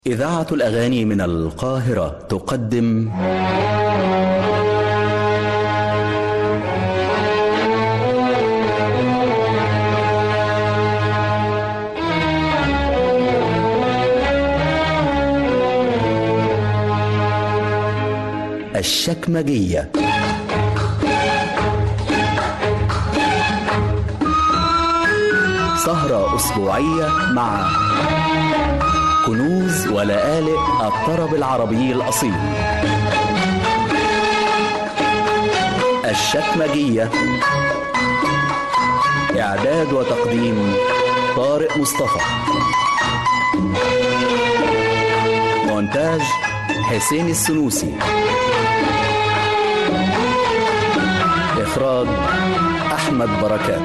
إذاعة الأغاني من القاهرة تقدم الشكمجية سهرة أسبوعية مع كنوز ولآلئ الطرب العربي الأصيل الشكمجية إعداد وتقديم طارق مصطفى مونتاج حسين السنوسي إخراج أحمد بركات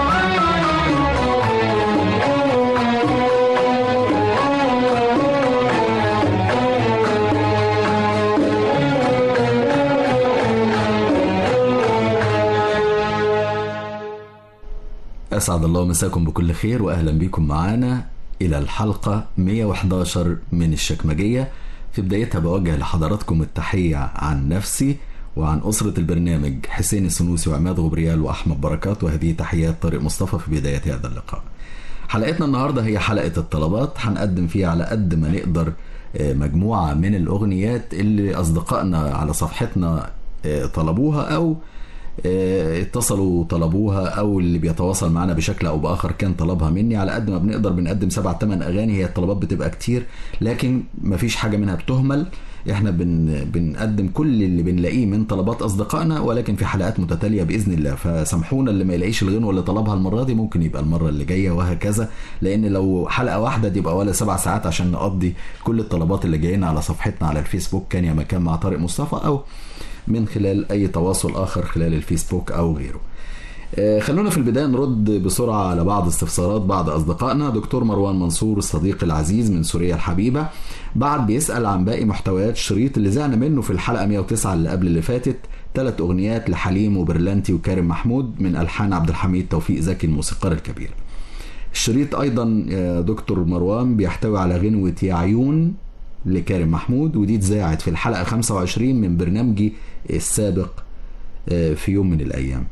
أسعد الله مساكم بكل خير وأهلا بكم معانا إلى الحلقة 111 من الشكمجية في بدايتها بوجه لحضراتكم التحية عن نفسي وعن أسرة البرنامج حسين السنوسي وعماد غبريال وأحمد بركات وهذه تحيات طارق مصطفى في بداية هذا اللقاء حلقتنا النهاردة هي حلقة الطلبات هنقدم فيها على قد ما نقدر مجموعة من الأغنيات اللي أصدقائنا على صفحتنا طلبوها أو اتصلوا طلبوها او اللي بيتواصل معنا بشكل او باخر كان طلبها مني على قد ما بنقدر بنقدم سبع ثمان اغاني هي الطلبات بتبقى كتير لكن مفيش حاجه منها بتهمل احنا بن بنقدم كل اللي بنلاقيه من طلبات اصدقائنا ولكن في حلقات متتاليه باذن الله فسامحونا اللي ما يلاقيش الغنوه اللي طلبها المره دي ممكن يبقى المره اللي جايه وهكذا لان لو حلقه واحده دي يبقى ولا سبع ساعات عشان نقضي كل الطلبات اللي جايين على صفحتنا على الفيسبوك كان يا مكان مع طارق مصطفى او من خلال اي تواصل اخر خلال الفيسبوك او غيره خلونا في البدايه نرد بسرعه على بعض استفسارات بعض اصدقائنا دكتور مروان منصور الصديق العزيز من سوريا الحبيبه بعد بيسال عن باقي محتويات الشريط اللي زعنا منه في الحلقه 109 اللي قبل اللي فاتت ثلاث اغنيات لحليم وبرلانتي وكارم محمود من الحان عبد الحميد توفيق زكي الموسيقار الكبير الشريط ايضا يا دكتور مروان بيحتوي على غنوه يا عيون لكارم محمود ودي اتذاعت في الحلقة 25 من برنامجي السابق في يوم من الأيام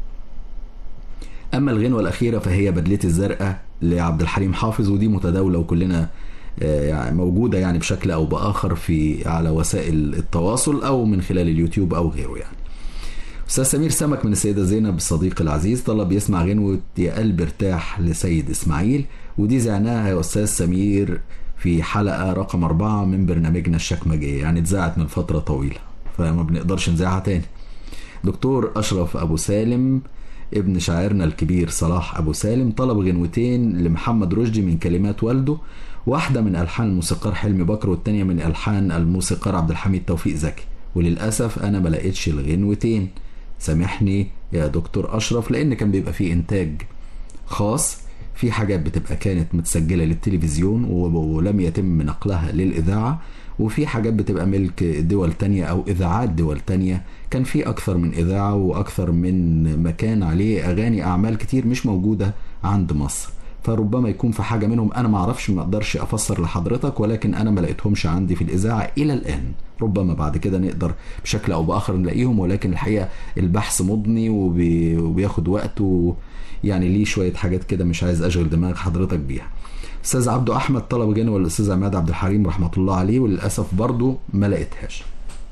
أما الغنوة الأخيرة فهي بدلتي الزرقاء لعبد الحليم حافظ ودي متداولة وكلنا موجودة يعني بشكل أو بآخر في على وسائل التواصل أو من خلال اليوتيوب أو غيره يعني أستاذ سمير سمك من السيدة زينب الصديق العزيز طلب يسمع غنوة يا قلب ارتاح لسيد إسماعيل ودي زعناها يا أستاذ سمير في حلقة رقم أربعة من برنامجنا الشكمجية يعني اتذاعت من فترة طويلة فما بنقدرش نذاعها تاني دكتور أشرف أبو سالم ابن شاعرنا الكبير صلاح أبو سالم طلب غنوتين لمحمد رشدي من كلمات والده واحدة من ألحان الموسيقار حلمي بكر والتانية من ألحان الموسيقار عبد الحميد توفيق زكي وللأسف أنا ما لقيتش الغنوتين سامحني يا دكتور أشرف لأن كان بيبقى فيه إنتاج خاص في حاجات بتبقى كانت متسجله للتلفزيون ولم يتم نقلها للاذاعه وفي حاجات بتبقى ملك دول تانية او اذاعات دول تانية كان في اكثر من اذاعه واكثر من مكان عليه اغاني اعمال كتير مش موجوده عند مصر فربما يكون في حاجه منهم انا ما اعرفش ما اقدرش افسر لحضرتك ولكن انا ما لقيتهمش عندي في الاذاعه الى الان ربما بعد كده نقدر بشكل او باخر نلاقيهم ولكن الحقيقه البحث مضني وبي... وبياخد وقت و... يعني ليه شويه حاجات كده مش عايز اشغل دماغ حضرتك بيها استاذ عبده احمد طلب جنوة الاستاذ عماد عبد الحليم رحمه الله عليه وللاسف برضه ما لقيتهاش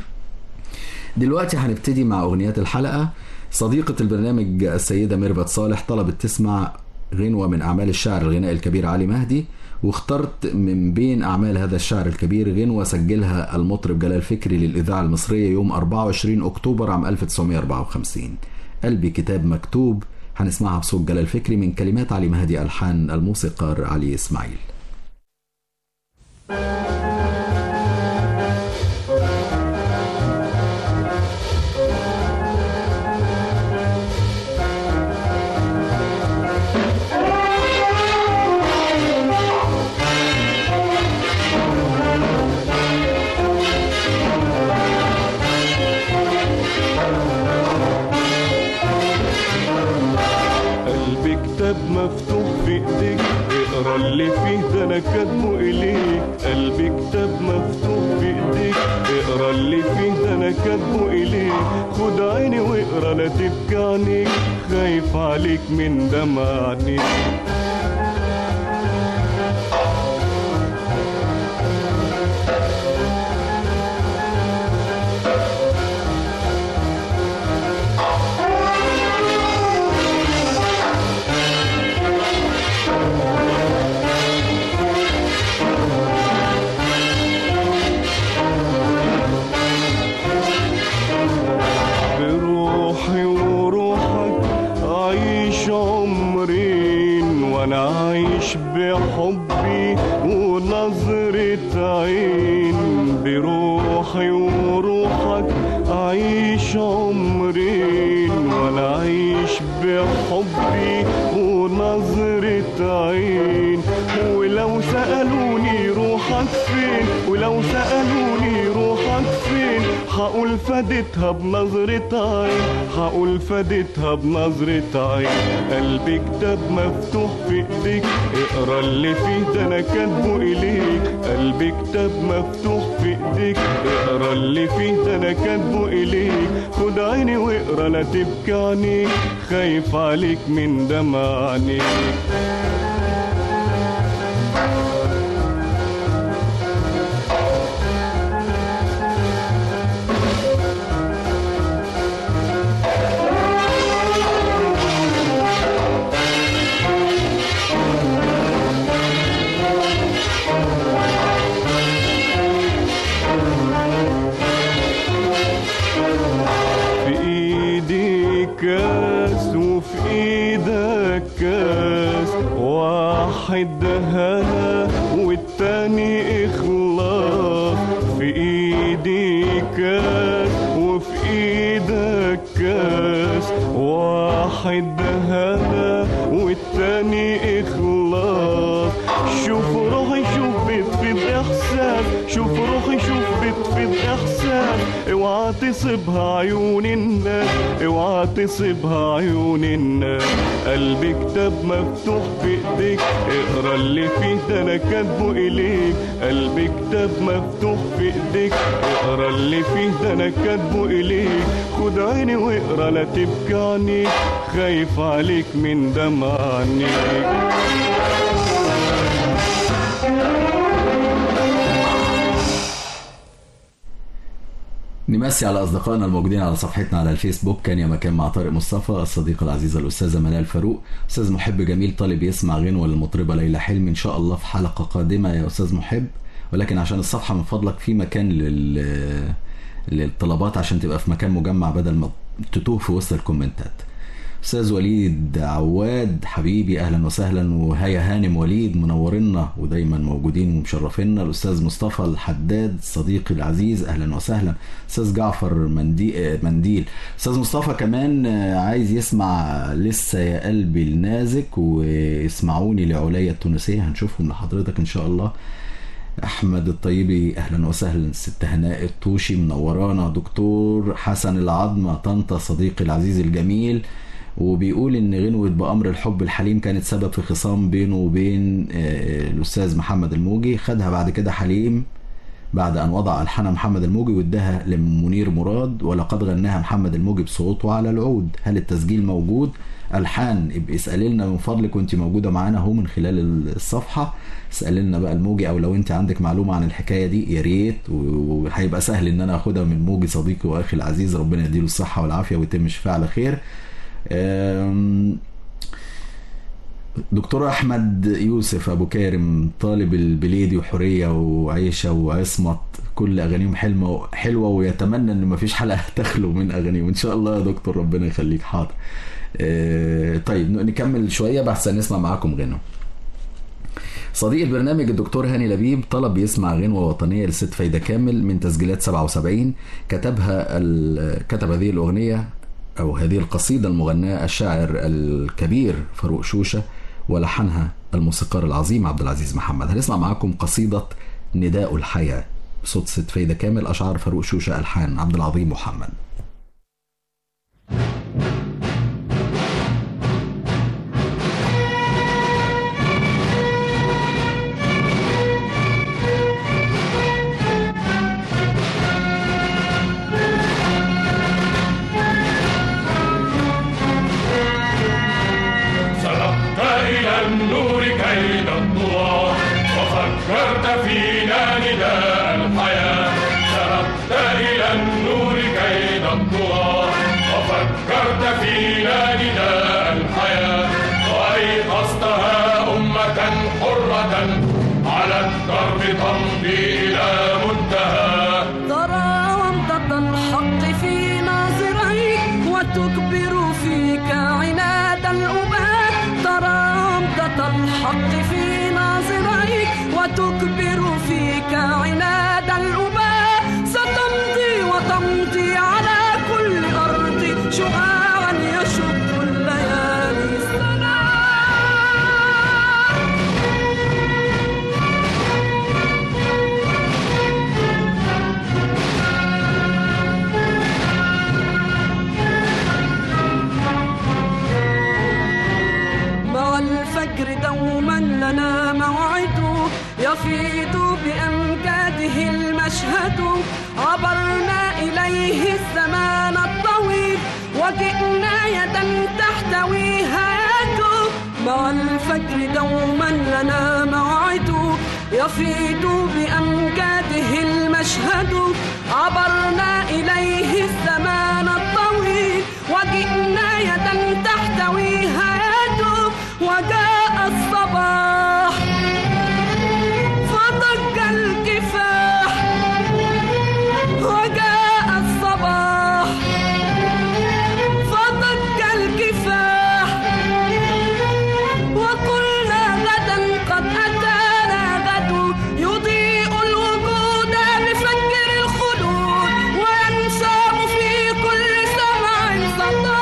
دلوقتي هنبتدي مع اغنيات الحلقه صديقه البرنامج السيده ميرفت صالح طلبت تسمع غنوة من أعمال الشاعر الغنائي الكبير علي مهدي واخترت من بين أعمال هذا الشاعر الكبير غنوة سجلها المطرب جلال فكري للإذاعة المصرية يوم 24 أكتوبر عام 1954 قلبي كتاب مكتوب هنسمعها بصوت جلال فكري من كلمات علي مهدي ألحان الموسيقار علي إسماعيل كتاب مفتوح في ايديك اقرا اللي فيه ده انا كاتبه اليك قلبي كتاب خد عيني واقرا لا تبكي عينيك خايف عليك من دمع عينيك بروحي وروحك أعيش عمرين وأنا عايش بحبي ونظرة عين بروحي وروحك أعيش عمرين وأنا عايش بحبي ونظرة عين ولو سألوني روحك فين ولو سألوني روحك فين هقول فديتها بنظرة عين هقول فديتها بنظرة عين قلبي كتاب مفتوح في ايديك اقرا اللي فيه ده انا كاتبه اليك قلبي كتاب مفتوح في ايديك اقرا اللي فيه ده انا كاتبه اليك خد عيني واقرا لا تبكي عينيك خايف عليك من دمع عينيك في ايدي كاس وفي ايدك كاس واحد هنا والتاني اخلاص في ايدي كاس وفي ايدك كاس واحد هنا والتاني اخلاص شوف روحي شوف بتفيد احساس شوف روحي شوف بتفيد احساس اوعى تصيبها عيون الناس اوعى تصيبها عيون الناس قلبي كتاب مفتوح في ايديك اقرا اللي فيه ده انا كاتبه اليك قلبي كتاب مفتوح في ايديك اقرا اللي فيه ده انا كاتبه اليك خد عيني واقرا لا تبكي عينيك خايف عليك من دمع عينيك نمسي على اصدقائنا الموجودين على صفحتنا على الفيسبوك كان يا مكان مع طارق مصطفى الصديقه العزيزه الاستاذه منال فاروق استاذ محب جميل طالب يسمع غنوه للمطربه ليلى حلمي ان شاء الله في حلقه قادمه يا استاذ محب ولكن عشان الصفحه من فضلك في مكان لل للطلبات عشان تبقى في مكان مجمع بدل ما تتوه في وسط الكومنتات استاذ وليد عواد حبيبي اهلا وسهلا وهيا هانم وليد منورنا ودايما موجودين ومشرفينا الاستاذ مصطفى الحداد صديقي العزيز اهلا وسهلا استاذ جعفر مندي... منديل استاذ مصطفى كمان عايز يسمع لسه يا قلبي النازك واسمعوني لعليا التونسيه هنشوفهم لحضرتك ان شاء الله احمد الطيبي اهلا وسهلا ست هناء الطوشي منورانا دكتور حسن العظمه طنطا صديقي العزيز الجميل وبيقول ان غنوة بأمر الحب الحليم كانت سبب في خصام بينه وبين الأستاذ محمد الموجي خدها بعد كده حليم بعد أن وضع ألحانها محمد الموجي واداها لمنير مراد ولقد غناها محمد الموجي بصوته على العود هل التسجيل موجود؟ ألحان ابقي اسألي لنا من فضلك وانت موجودة معانا اهو من خلال الصفحة اسألي لنا بقى الموجي أو لو انت عندك معلومة عن الحكاية دي يا ريت وهيبقى سهل ان انا اخدها من موجي صديقي واخي العزيز ربنا يديله الصحة والعافية ويتم الشفاء على خير دكتور احمد يوسف ابو كارم طالب البليدي وحوريه وعيشه وعصمت كل اغانيهم حلوه حلوه ويتمنى ان مفيش حلقه تخلو من اغانيهم ان شاء الله يا دكتور ربنا يخليك حاضر طيب نكمل شويه بحث نسمع معاكم غنوه صديق البرنامج الدكتور هاني لبيب طلب يسمع غنوة وطنية لست فايدة كامل من تسجيلات 77 كتبها كتب هذه الأغنية أو هذه القصيدة المغناة الشاعر الكبير فاروق شوشة ولحنها الموسيقار العظيم عبد العزيز محمد هنسمع معاكم قصيدة نداء الحياة صوت ست فايدة كامل أشعار فاروق شوشة ألحان عبد العظيم محمد Thank you. المشهد عبرنا إليه الزمان الطويل وجئنا يدا تحتويها يده مع الفجر دوما لنا موعد يفيض بأمجاده المشهد عبرنا إليه الزمان الطويل وجئنا يدا تحتويها يده وجاء الصباح فضج الكفاح وجاء الصباح فضج الكفاح وقلنا غدا قد أتانا غد يضيء الوجود بفجر الخلود وينساب في كل سمع صدى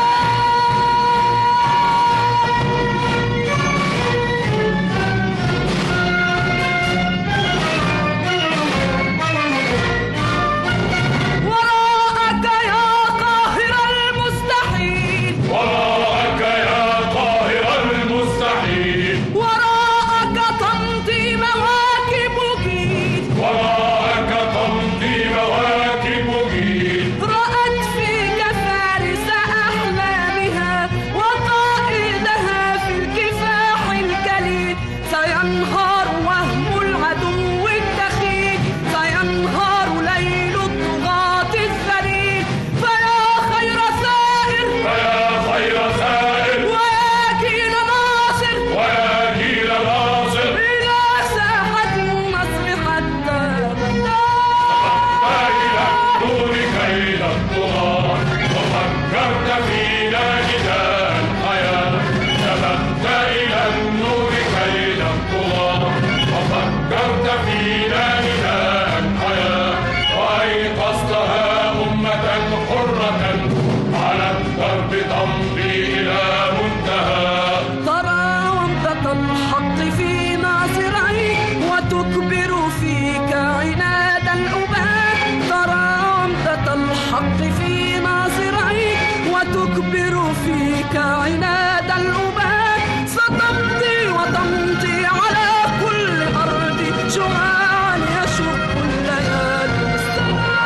وراءك يا قاهر المستحيل وراءك يا قاهر المستحيل وراءك تمضي مواكب جيل وراءك تمضي مواكب جيل رأت فيك فارس أحلامها وقائدها في الكفاح الكليل سينهار وهم العدو الدخيل سينهار ليل الطغاة الذليل فيا خير سائر فيا خير سائر ويا جيل ناصر ويا جيل ناصر إلى ساحة النصر حتى يبدا إلى النور كيد الطغاة وفكرت فينا نداء الحياة سبقت إلى النور كيد الطغاة وفكرت فينا نداء الحياة وأيقظتها أمة حرة على الدرب تمضي إلى منتهى ترى ومضة الحق في ناصريك وتكبر فيك عناد الأباد ترى ومضة الحق في ناصريك وتكبر فيك عناد الأباد ستمضي وتمضي على كل أرض شعاعا يشق الليالي السماء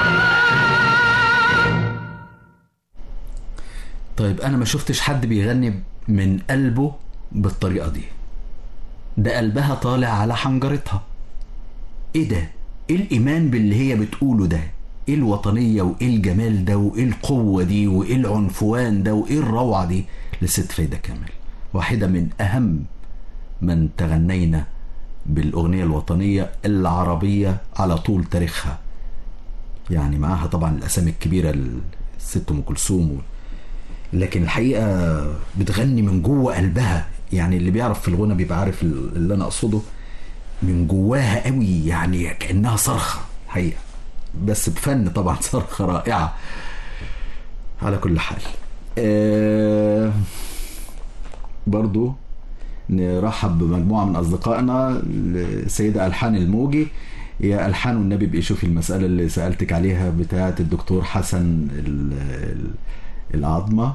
طيب انا ما شفتش حد بيغني من قلبه بالطريقه دي ده قلبها طالع على حنجرتها ايه ده ايه الايمان باللي هي بتقوله ده ايه الوطنيه وايه الجمال ده وايه القوه دي وايه العنفوان ده وايه الروعه دي لست فايده كامل واحده من اهم من تغنينا بالاغنيه الوطنيه العربيه على طول تاريخها يعني معاها طبعا الاسامي الكبيره الست ام كلثوم و- لكن الحقيقه بتغني من جوه قلبها يعني اللي بيعرف في الغنى بيبقى عارف ال- اللي انا اقصده من جواها قوي يعني كانها صرخه حقيقه بس بفن طبعا صرخه رائعه على كل حال آه برضو نرحب بمجموعة من أصدقائنا السيدة ألحان الموجي يا ألحان والنبي بقي شوفي المسألة اللي سألتك عليها بتاعة الدكتور حسن ال- ال- العظمة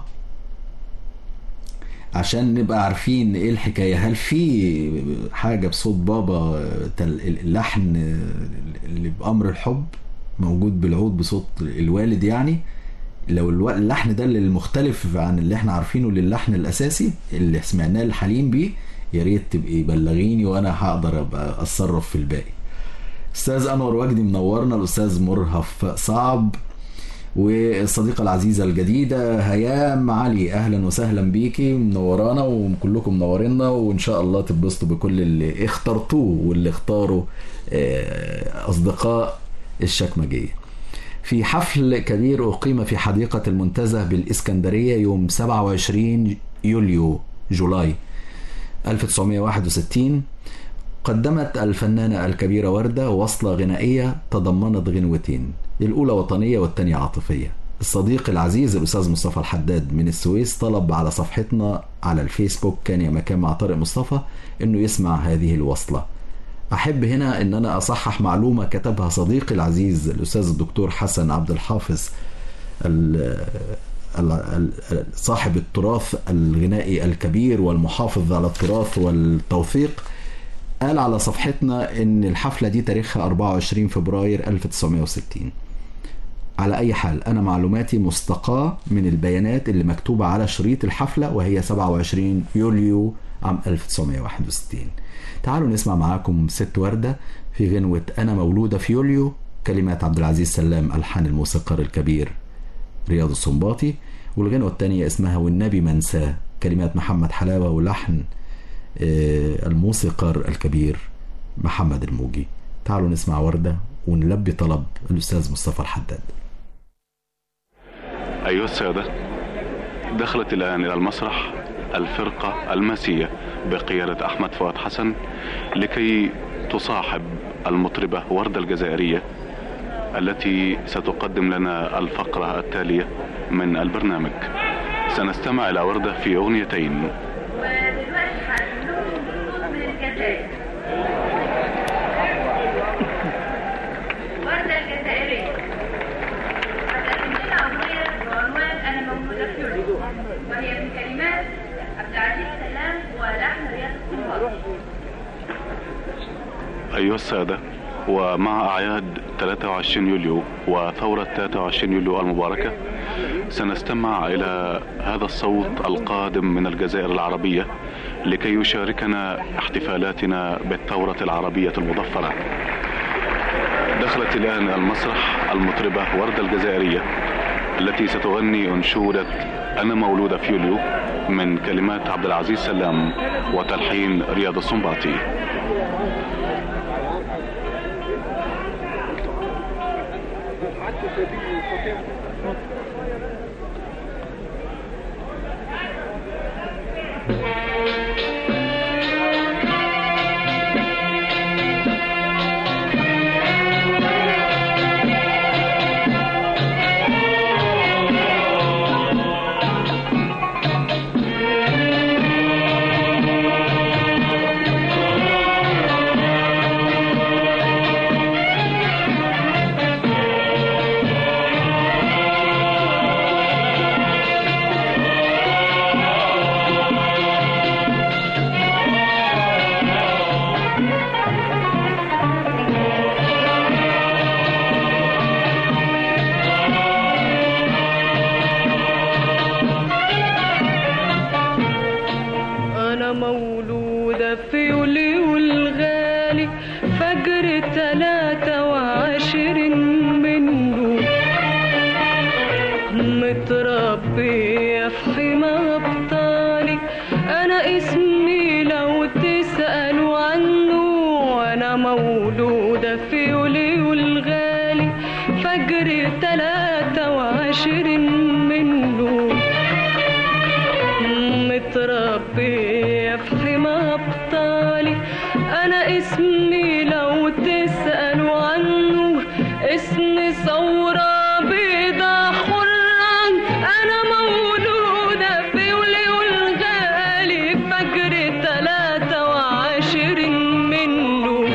عشان نبقى عارفين ايه الحكاية هل في حاجة بصوت بابا تل- اللحن اللي بأمر الحب موجود بالعود بصوت الوالد يعني لو الو- اللحن ده اللي المختلف عن اللي احنا عارفينه للحن الاساسي اللي سمعناه الحليم بيه يا ريت تبقي بلغيني وانا هقدر ابقى اتصرف في الباقي استاذ انور وجدي منورنا الاستاذ مرهف صعب والصديقة العزيزة الجديدة هيام علي أهلا وسهلا بيكي منورانا وكلكم منورينا وإن شاء الله تتبسطوا بكل اللي اخترتوه واللي اختاروا آه، أصدقاء الشكمجية في حفل كبير أقيم في حديقة المنتزه بالإسكندرية يوم 27 يوليو جولاي 1961 قدمت الفنانة الكبيرة وردة وصلة غنائية تضمنت غنوتين الأولى وطنية والتانية عاطفية الصديق العزيز الأستاذ مصطفى الحداد من السويس طلب على صفحتنا على الفيسبوك كان يا مكان مع طارق مصطفى أنه يسمع هذه الوصلة أحب هنا أن أنا أصحح معلومة كتبها صديقي العزيز الأستاذ الدكتور حسن عبد الحافظ ال- ال- ال- صاحب التراث الغنائي الكبير والمحافظ على التراث والتوثيق قال على صفحتنا ان الحفلة دي تاريخها 24 فبراير 1960 على اي حال انا معلوماتي مستقاة من البيانات اللي مكتوبة على شريط الحفلة وهي 27 يوليو عام 1961 تعالوا نسمع معاكم ست وردة في غنوة انا مولودة في يوليو كلمات عبد العزيز سلام الحان الموسيقار الكبير رياض السنباطي والغنوة التانية اسمها والنبي منساه كلمات محمد حلاوة ولحن آه، الموسيقار الكبير محمد الموجي تعالوا نسمع وردة ونلبي طلب الأستاذ مصطفى الحداد أيها السادة دخلت الآن إلى المسرح الفرقة الماسية بقيادة أحمد فؤاد حسن لكي تصاحب المطربة وردة الجزائرية التي ستقدم لنا الفقرة التالية من البرنامج سنستمع إلى وردة في أغنيتين ودلوقتي هقدم لكم صوت من الجزائر وردة الجزائرية هتقدم لنا أغنية بعنوان أنا مولودة في يوليو وهي من كلمات عبد العزيز سلام ولحن رياض السنباطي أيها السادة ومع أعياد 23 يوليو وثورة 23 يوليو المباركة سنستمع إلى هذا الصوت القادم من الجزائر العربية لكي يشاركنا احتفالاتنا بالثورة العربية المظفرة دخلت الآن المسرح المطربة وردة الجزائرية التي ستغني أنشودة أنا مولودة في يوليو من كلمات عبد العزيز سلام وتلحين رياض السنباطي أنا مولودة في يوليو الغالي فجر تلاتة وعشرين منه متربية في حمى أبطالي أنا اسمي لو تسألوا عنه أنا مولودة في يوليو الغالي فجر تلاتة وعشرين منه متربية في حمى أبطالي أنا اسمي لو تسألوا عنه اسمي ثورة بيضة حرة أنا مولودة في يوليو الغالي فجر تلاتة وعشرين منه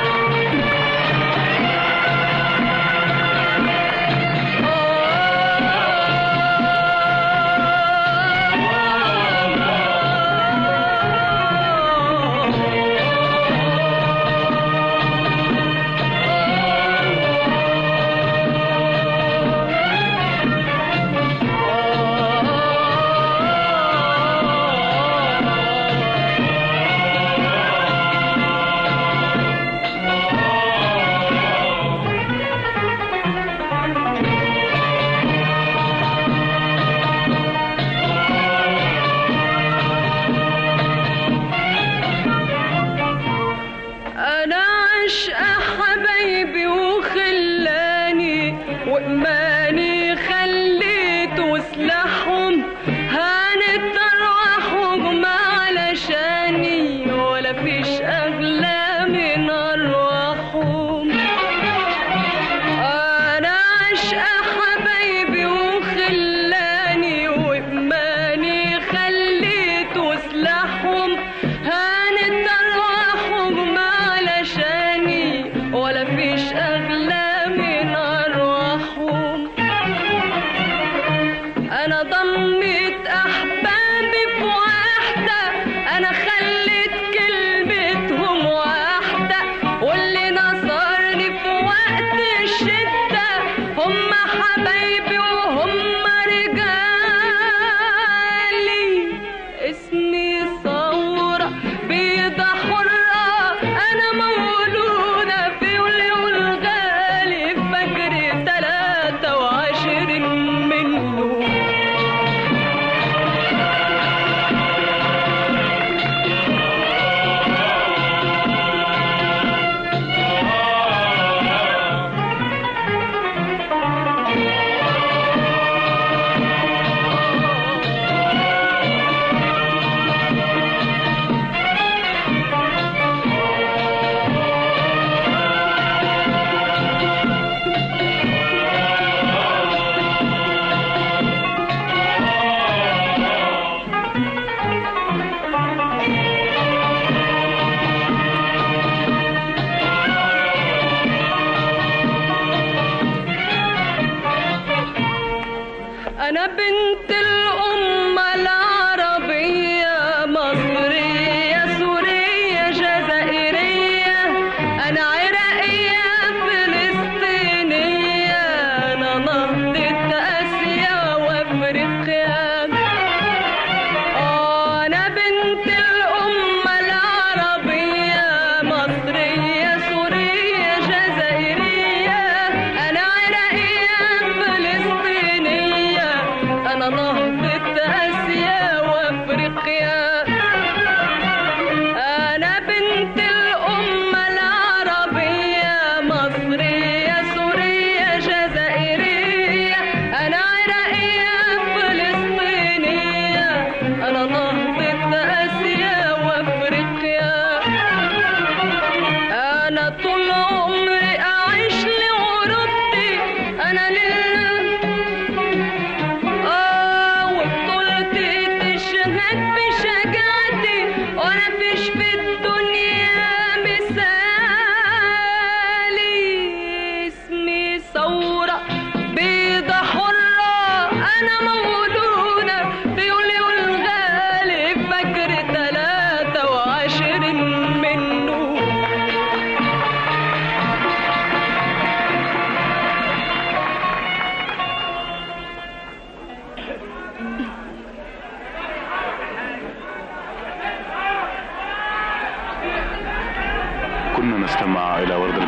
انا عشقة حبايبي وخلاني وإيماني خليته سلاحهم هانت أرواحهم علشاني ولا فيش أغلى من أرواحهم أنا عشقة حبايبي وخلاني وإيماني خليته سلاحهم هانت أرواحهم علشاني ولا فيش أغلى من أرواحهم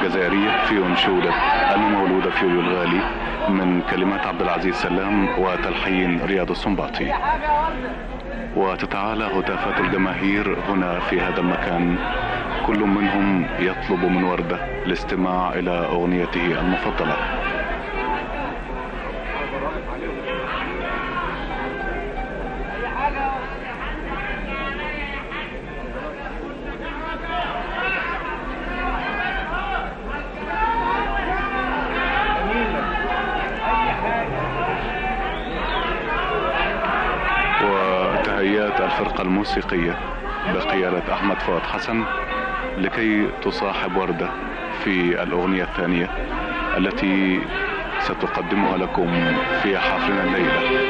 الجزائرية في أنشودة المولودة في يوليو الغالي من كلمات عبد العزيز سلام وتلحين رياض السنباطي وتتعالى هتافات الجماهير هنا في هذا المكان كل منهم يطلب من وردة الاستماع إلى أغنيته المفضلة وتهيات الفرقة الموسيقية بقيادة أحمد فؤاد حسن لكي تصاحب وردة في الأغنية الثانية التي ستقدمها لكم في حفلنا الليلة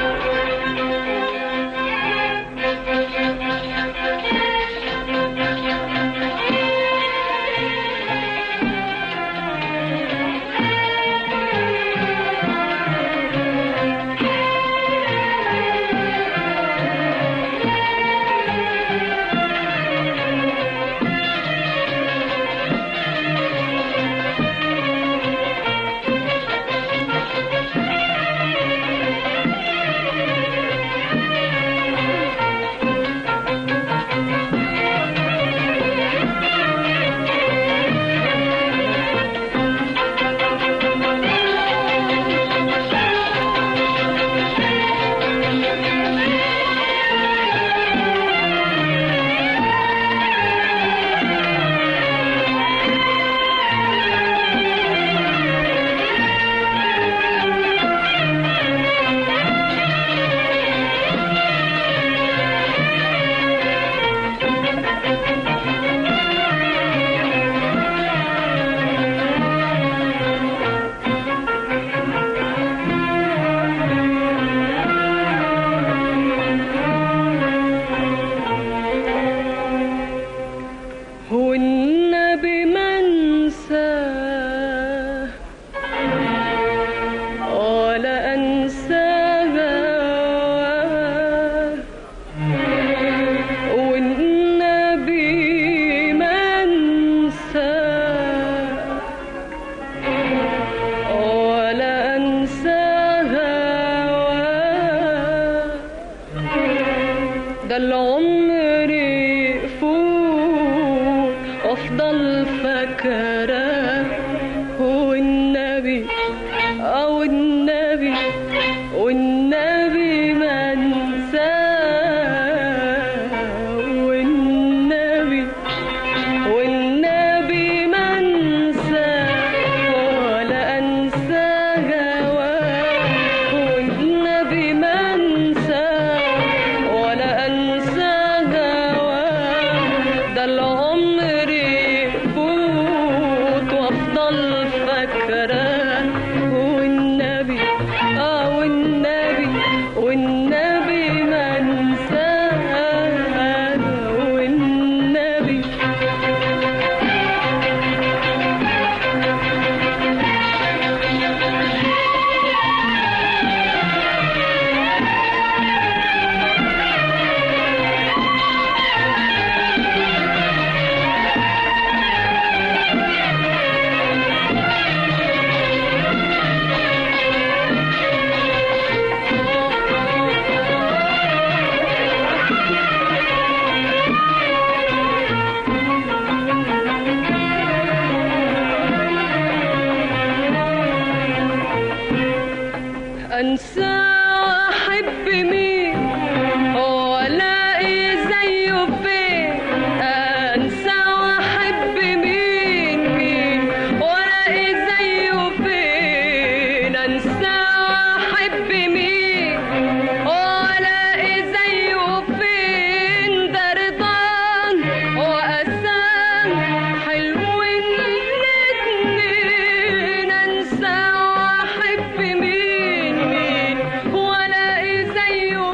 هو النبي منساه ولا أنساها والنبي منساه ولا أنساها ده العمر يفوت وافضل فاكرة هو النبي او النبي والنبي ما انساه والنبي والنبي ما انساه ولا انسى هواه والنبي ما انساه ولا انسى هواه ده العمر يفوت وافضل فاكراه والنبي اه والنبي والنبي ما انساه والنبي انسى واحب مين والاقي زيه فين انسى واحب مين مين والاقي زيه فين انسى واحب مين والاقي زيه فين ده رضان واسام حلوين الاتنين انسى واحب مين مين والاقي زيه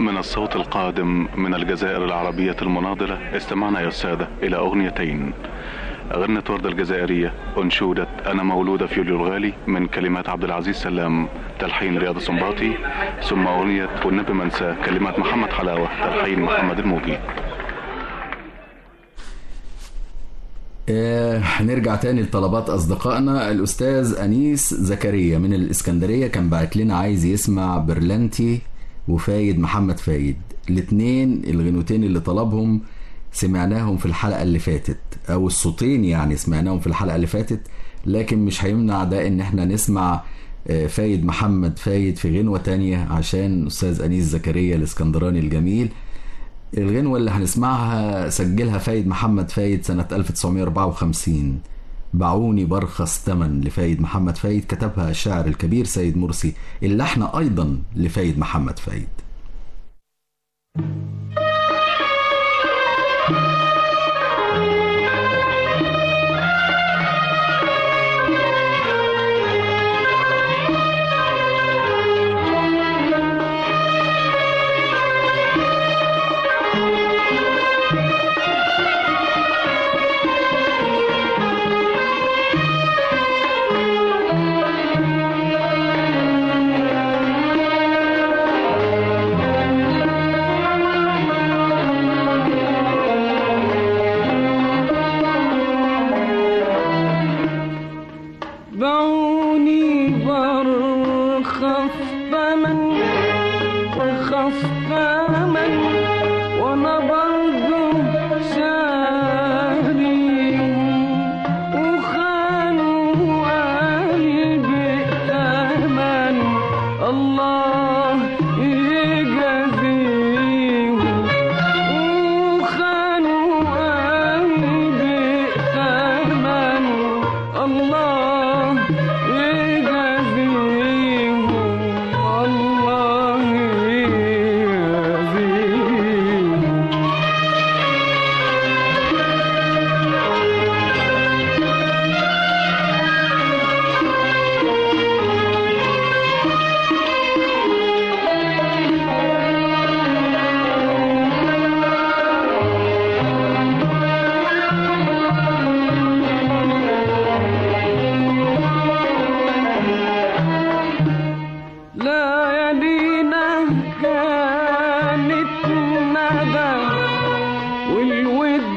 من الصوت القادم من الجزائر العربية المناضلة استمعنا يا السادة إلى أغنيتين غنت وردة الجزائرية أنشودة أنا مولودة في يوليو الغالي من كلمات عبد العزيز سلام تلحين رياض السنباطي ثم أغنية والنبي منسى كلمات محمد حلاوة تلحين محمد الموجي آه، هنرجع تاني لطلبات أصدقائنا الأستاذ أنيس زكريا من الإسكندرية كان بعت لنا عايز يسمع برلانتي وفايد محمد فايد الاتنين الغنوتين اللي طلبهم سمعناهم في الحلقة اللي فاتت أو الصوتين يعني سمعناهم في الحلقة اللي فاتت لكن مش هيمنع ده إن احنا نسمع آه، فايد محمد فايد في غنوة تانية عشان أستاذ أنيس زكريا الإسكندراني الجميل الغنوة اللي هنسمعها سجلها فايد محمد فايد سنة 1954 باعوني برخص تمن لفايد محمد فايد كتبها الشاعر الكبير سيد مرسي اللحن أيضا لفايد محمد فايد باعوني برخص ثمن برخص ثمن وانا برضو شاري وخانوا قلبي ثمن الله يجازيهم وخانوا قلبي ثمن الله يجازيهم الله يجازيهم ليالينا كانت ندى والود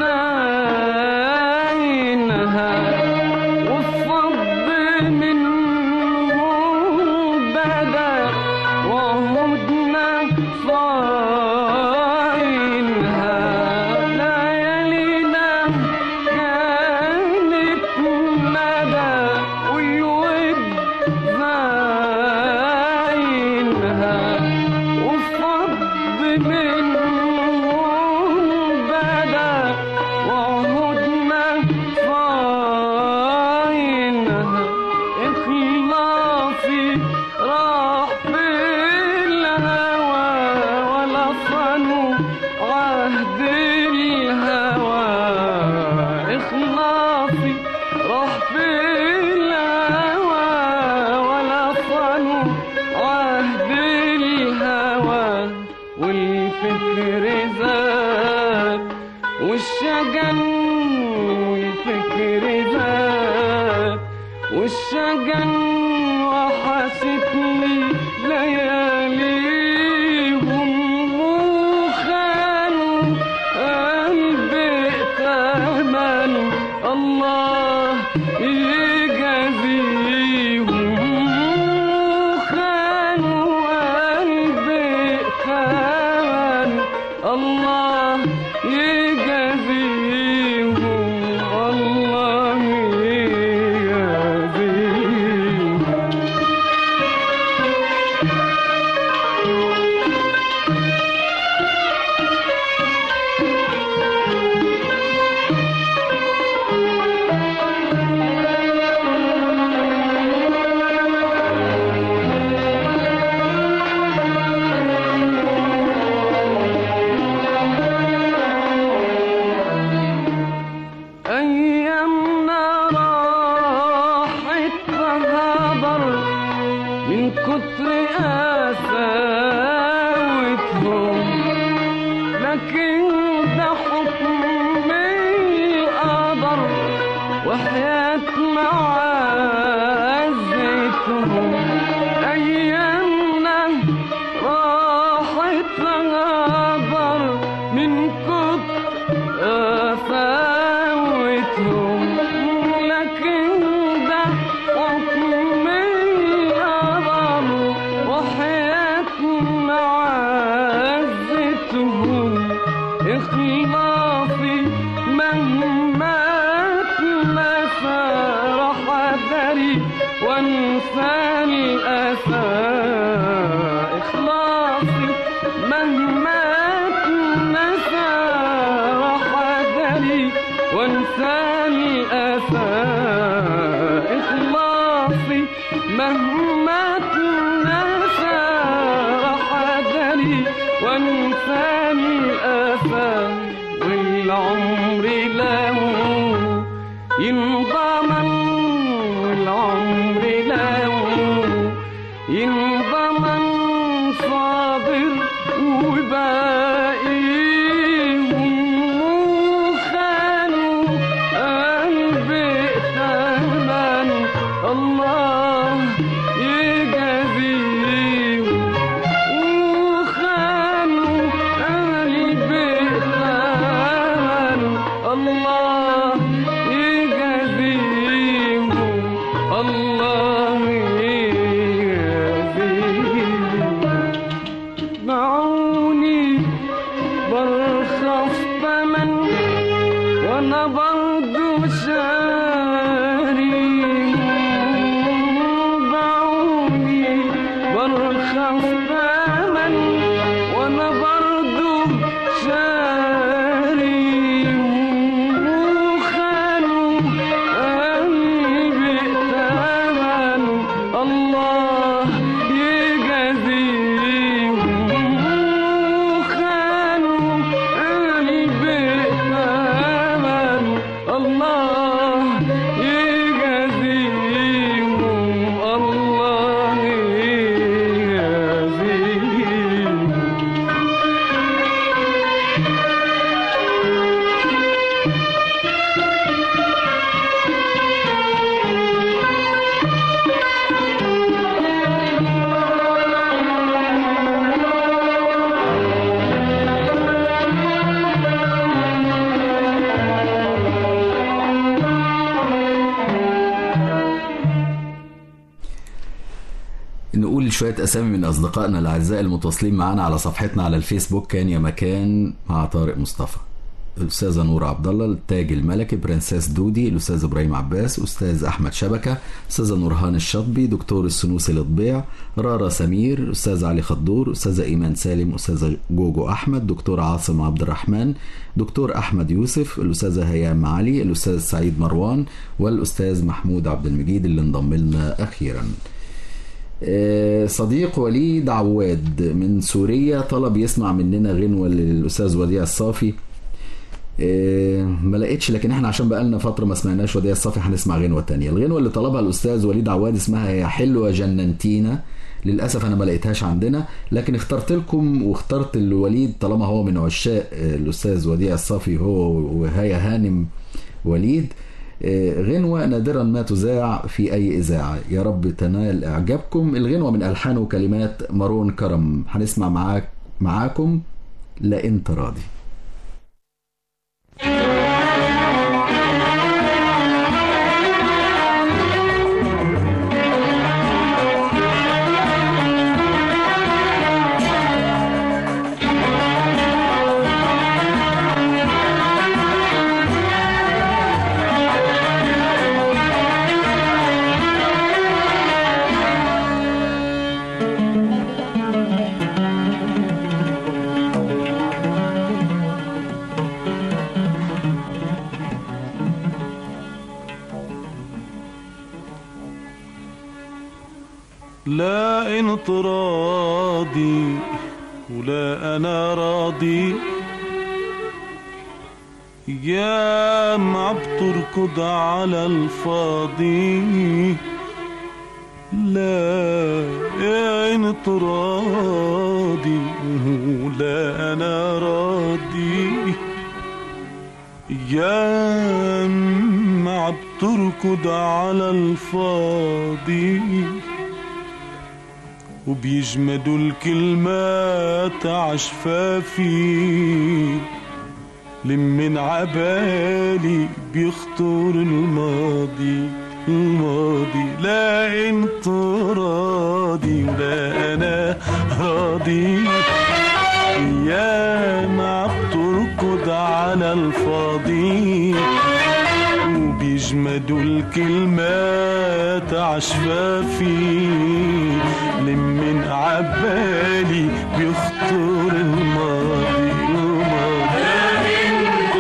زاينها والصب منه بدا وعهدنا صاينها ليالينا كانت ندى والود زاينها والصب منهم بدا وعهدنا صاينها إخلاصي راح بالهوى ولا صنوا عهد الهوى إخلاصي راح بالهوى ولا صنوا عهد الهوى والفكر زاد والشجن والفكر زاد والشجن وحستني لياليهم وخانوا قلبي ثمن الله يجازيهم وخانوا قلبي ثمن الله يجازيهم الله يجازيهم وانسى الأسى إخلاصي مهما تنسى راح أدري وانسى الأسى إخلاصي مهما تنسى راح أدري وانسى الأسى والعمر له ينضمن والعمر له ينضمن صابر وباقيهم خانوا قلبي ثمن الله يجازيهم وخانوا قلبي ثمن الله يجازيهم الله يجازيهم معوني برخص ثمن وانا برضو شاري باعوني برخص ثمن وانا برضو شاري وخانوا قلبي ثمن الله يجازيهم وخانوا قلبي ثمن الله يجازيهم الله يجازيهم نقول شوية أسامي من أصدقائنا الأعزاء المتواصلين معنا على صفحتنا على الفيسبوك كان يا مكان مع طارق مصطفى الأستاذة نور عبد الله التاج الملكي برنسيس دودي الأستاذ إبراهيم عباس أستاذ أحمد شبكة أستاذة نورهان الشطبي دكتور السنوسي للطبيع رارا سمير أستاذ علي خضور أستاذة إيمان سالم أستاذة جوجو أحمد دكتور عاصم عبد الرحمن دكتور أحمد يوسف الأستاذة هيام علي الأستاذ سعيد مروان والأستاذ محمود عبد المجيد اللي انضم لنا أخيراً آه، صديق وليد عواد من سوريا طلب يسمع مننا غنوة للأستاذ وديع الصافي آه، ما لقيتش لكن احنا عشان بقالنا فترة ما سمعناش وديع الصافي هنسمع غنوة تانية الغنوة اللي طلبها الأستاذ وليد عواد اسمها يا حلوة جننتينا للأسف أنا ما لقيتهاش عندنا لكن اخترت لكم واخترت الوليد طالما هو من عشاق آه، الأستاذ وديع الصافي هو وهيا هانم وليد آه، غنوة نادرا ما تذاع في أي إذاعة يا رب تنال إعجابكم الغنوة من ألحان وكلمات مارون كرم هنسمع معاك معاكم لا أنت راضي لا انت راضي ولا انا راضي يا ما بتركض على الفاضي لا انت راضي ولا انا راضي يا ما بتركض على الفاضي وبيجمدوا الكلمات عشفافي لمن عبالي بيخطر الماضي الماضي لا انت راضي ولا انا راضي يا ما بتركض على الفاضي وبيجمدوا وبيجمد الكلمات عشفافي لمن عبالي بيخطر الماضي الماضي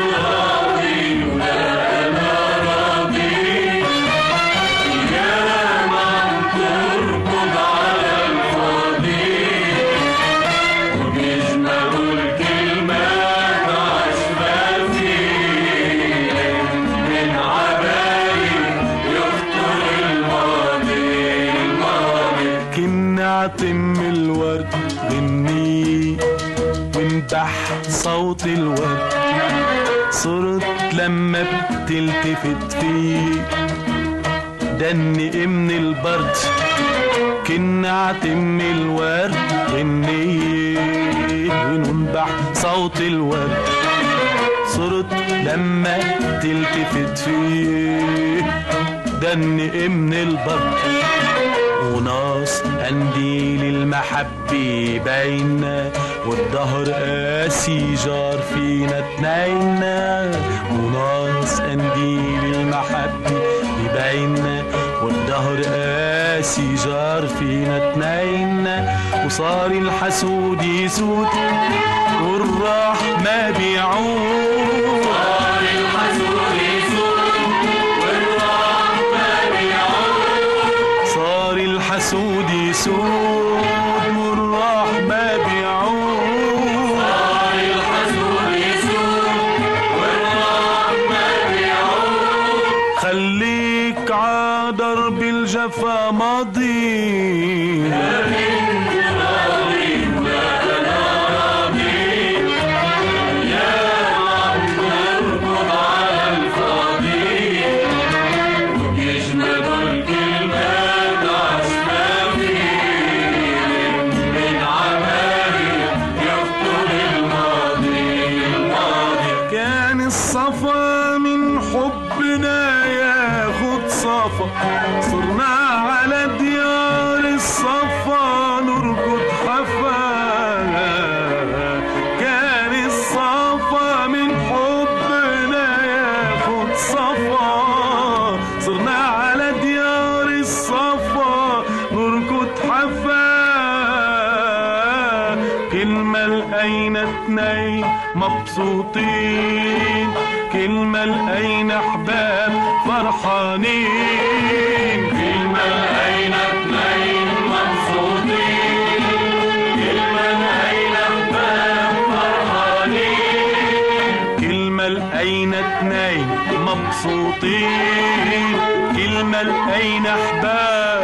كنا عتم الورد غني وانبح صوت الورد صرت لما بتلتفت فيه دني من البرد كنا عتم الورد غني وننبح صوت الورد صرت لما تلتفت فيه دني من البرد وناس قنديل المحبة بينا والظهر قاسي جار فينا اتنينا وناس قنديل المحبة بينا والظهر قاسي جار فينا اتنينا وصار الحسود يسود والراح ما بيعود صار الحسود يسود والراح ما بيعود صار الحسود يسود والراح ما بيعود صار الحسود يسود والراح ما بيعود خليك ع درب الجفا ماضي كان الصفا من حبنا ياخد صفا صرنا على ديار الصفا نركض حفانا كان الصفا من حبنا ياخد صفا صرنا على ديار الصفا نركض حفا كلمة لقينا اتنين مبسوطين كلمة لقينا احباب فرحانين كلمة لقينا اتنين مبسوطين كلمة لقينا احباب فرحانين كلمة لقينا اتنين مبسوطين كلمة لقينا احباب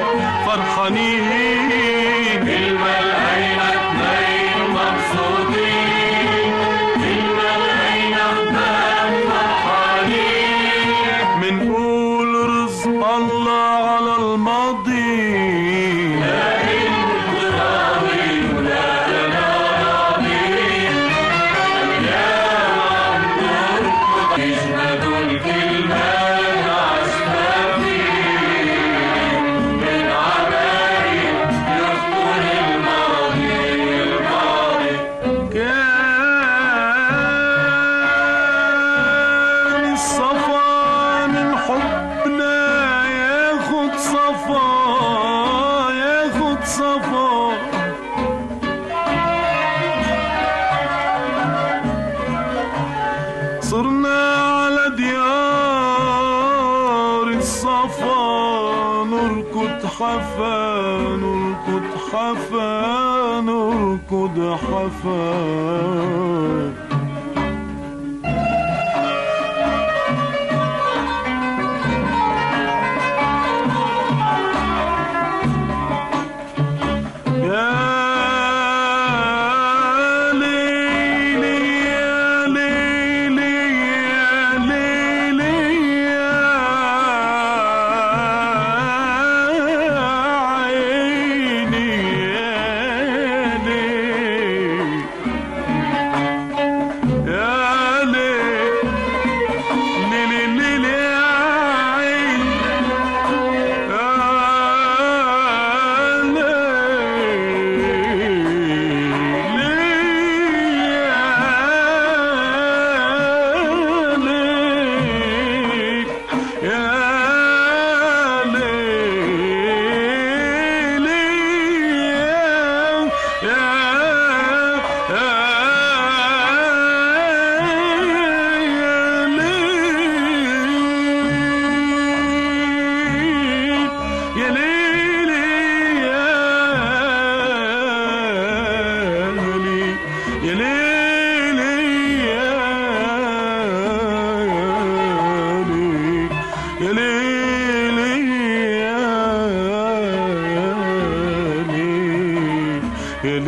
فرحانين كلمة لقينا اتنين مبسوطين كلمة لقينا احباب فرحانين منقول رزق الله على الماضي كان الصفا من حبنا ياخد صفا ياخد صفا صرنا على ديار الصفا نركض حفا نركض حفا نركض حفا يا ليلي يا ليلي يا ليلي يا عيني يا ليلي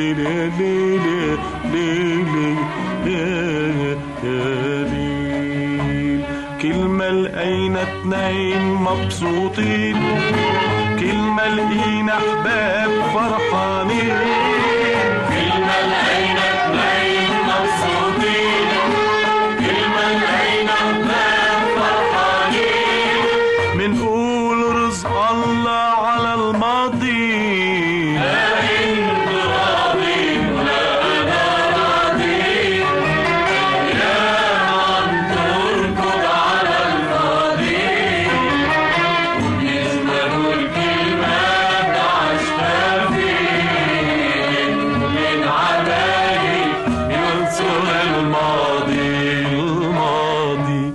ليل يا ليل يا ليل يا يا ليل كلمة لقينا اتنين مبسوطين كلمة لقينا أحباب فرحانين كلمة لقينا اتنين مبسوطين كلمة لقينا أحباب فرحانين منقول رزق الله على الماضي ينصر الماضي الماضي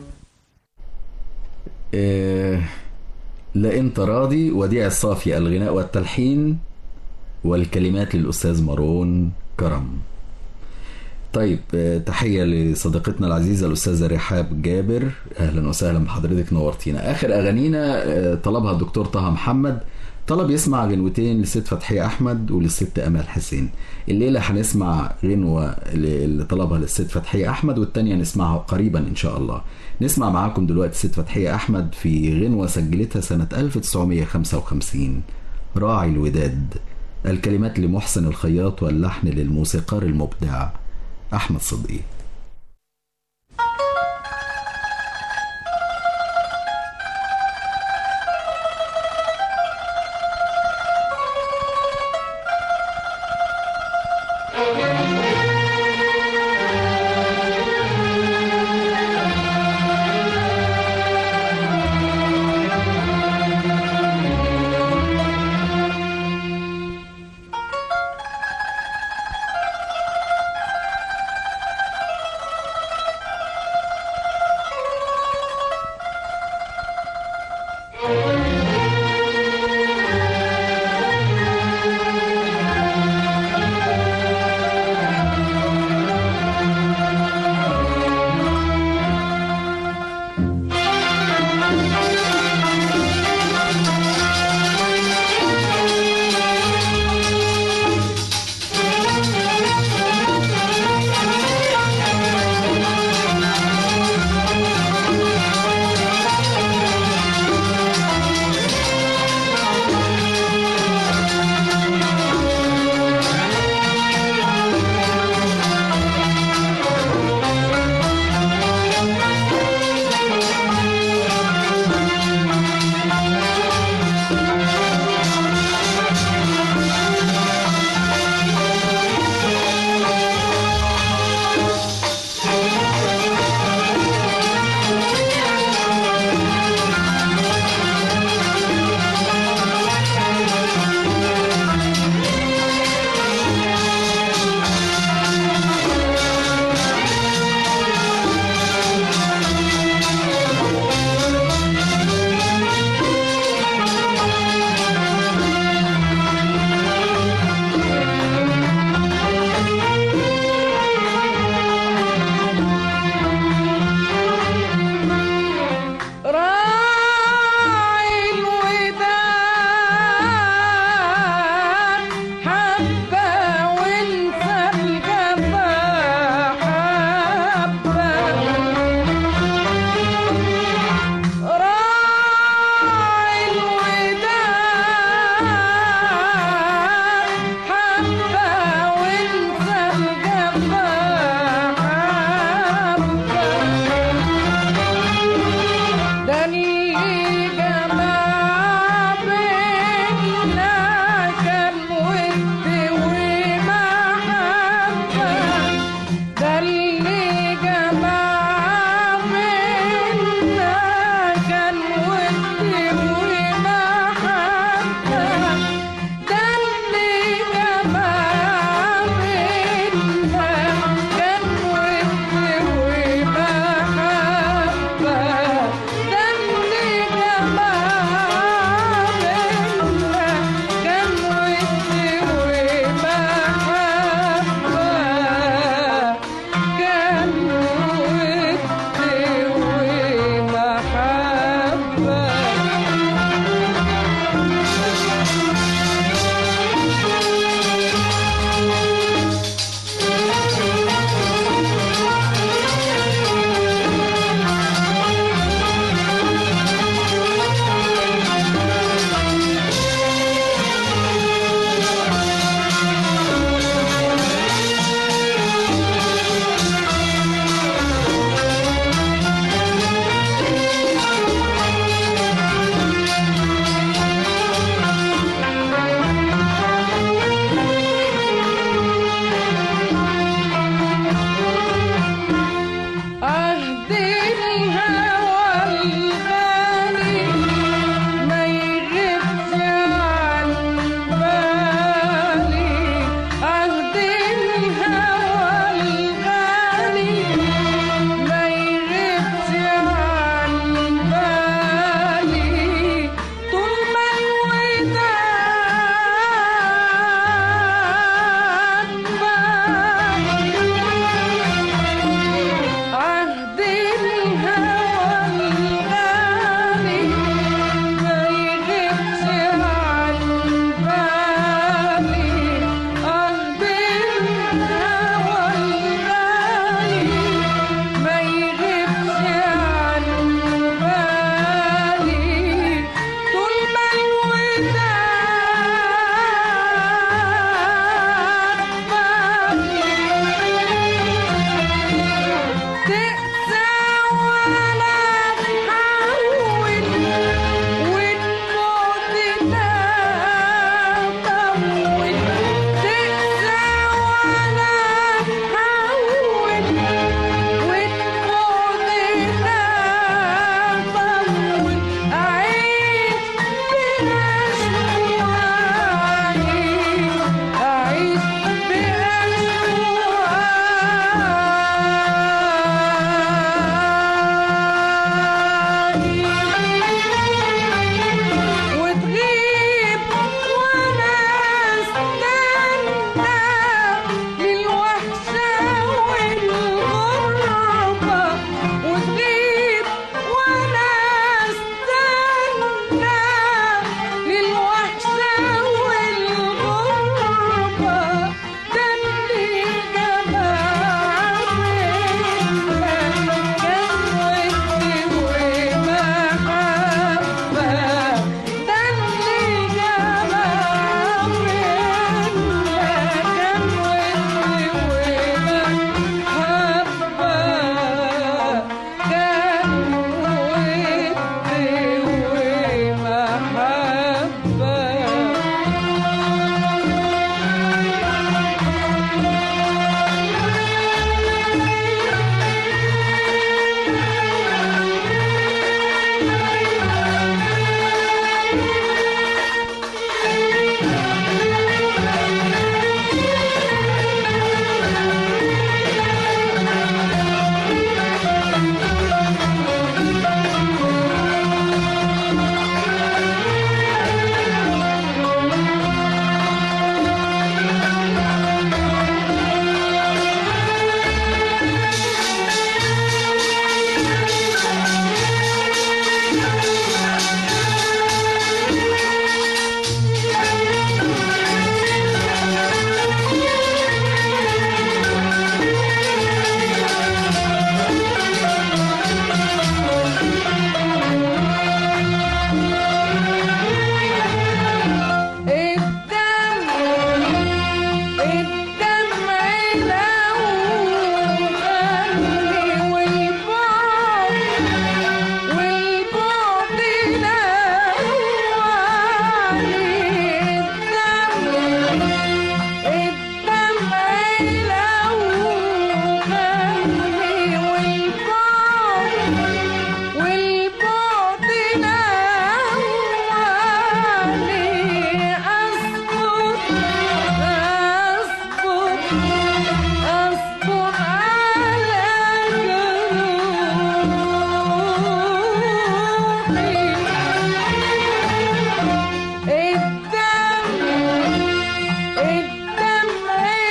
آه، لا انت راضي وديع الصافي الغناء والتلحين والكلمات للأستاذ مارون كرم طيب آه، تحية لصديقتنا العزيزة الأستاذة رحاب جابر أهلا وسهلا بحضرتك نورتينا آخر أغانينا آه، طلبها الدكتور طه محمد طلب يسمع غنوتين للست فتحية أحمد وللست أمال حسين الليلة هنسمع غنوة اللي طلبها للست فتحية أحمد والتانية نسمعها قريبا إن شاء الله نسمع معاكم دلوقتي الست فتحية أحمد في غنوة سجلتها سنة 1955 راعي الوداد الكلمات لمحسن الخياط واللحن للموسيقار المبدع أحمد صدقي يا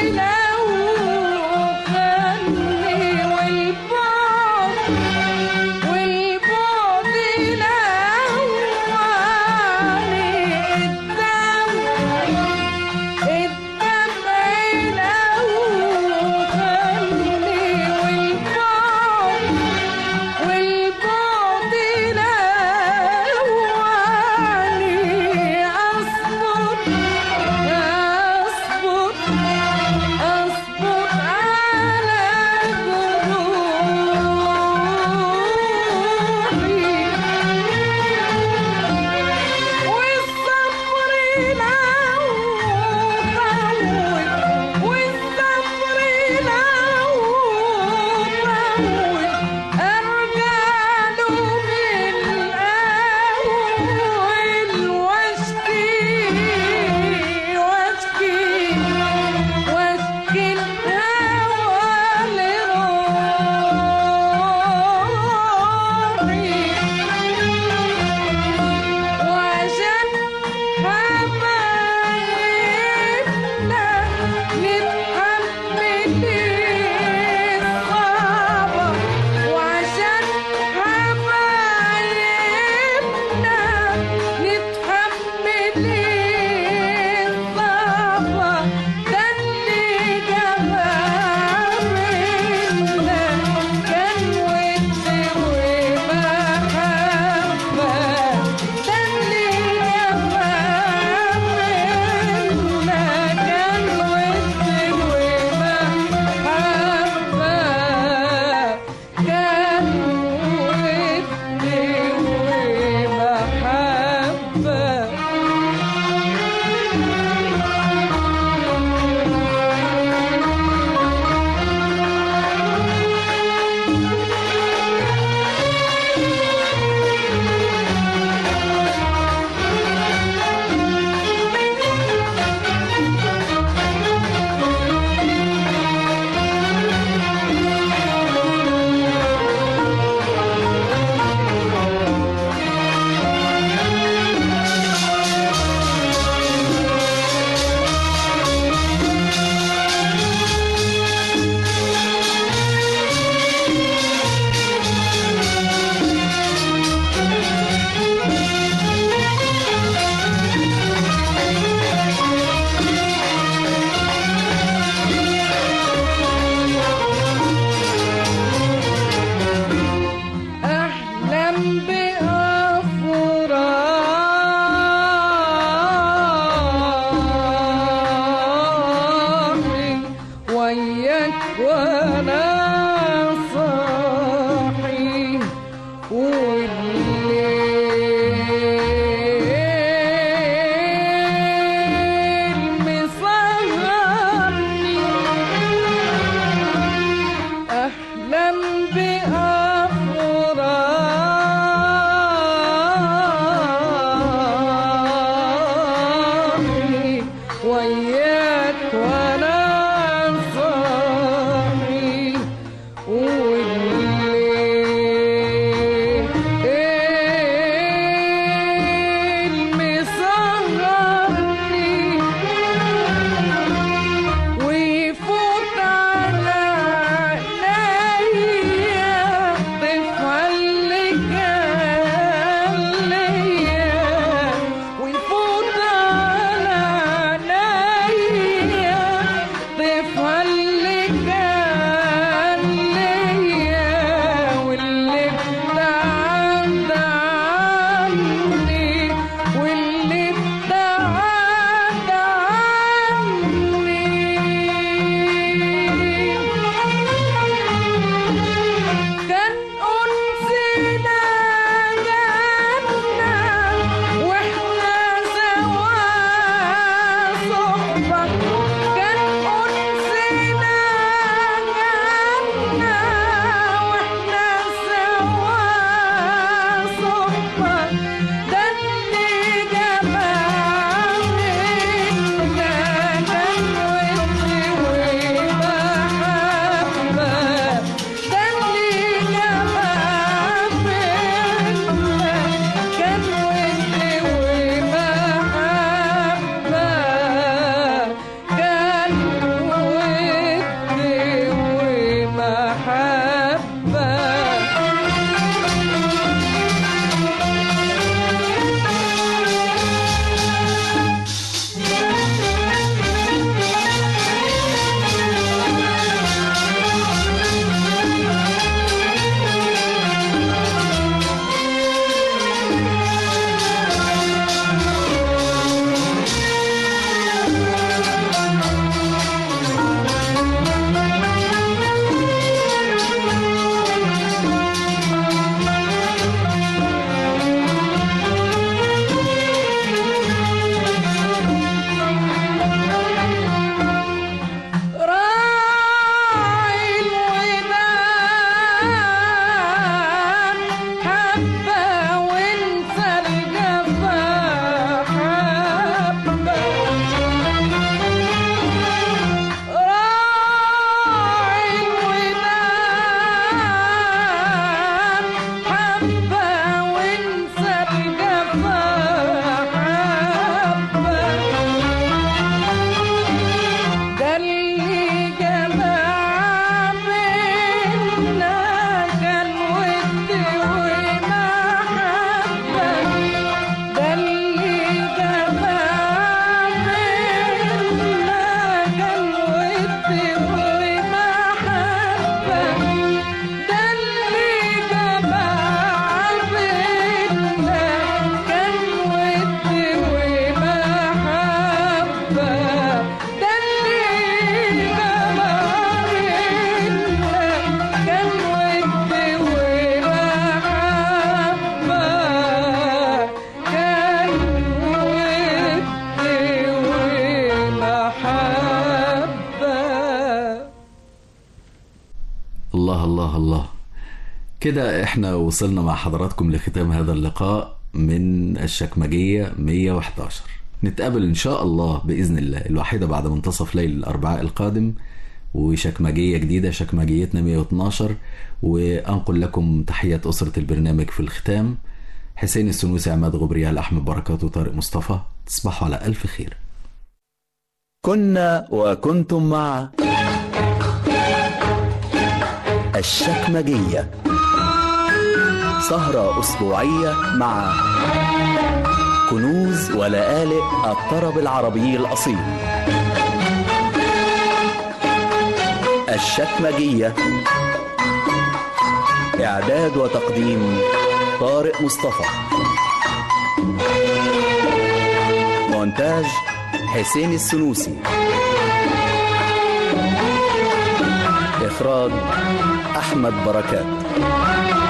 وياك وانا صاحي الله الله الله كده احنا وصلنا مع حضراتكم لختام هذا اللقاء من الشكمجية 111 نتقابل ان شاء الله بإذن الله الواحدة بعد منتصف ليل الأربعاء القادم وشكمجية جديدة شكمجيتنا 112 وأنقل لكم تحيات أسرة البرنامج في الختام حسين السنوسي عماد غبريال أحمد بركات وطارق مصطفى تصبحوا على ألف خير كنا وكنتم مع الشكمجية سهرة أسبوعية مع كنوز ولآلئ الطرب العربي الأصيل الشكمجية إعداد وتقديم طارق مصطفى مونتاج حسين السنوسي إخراج أحمد بركات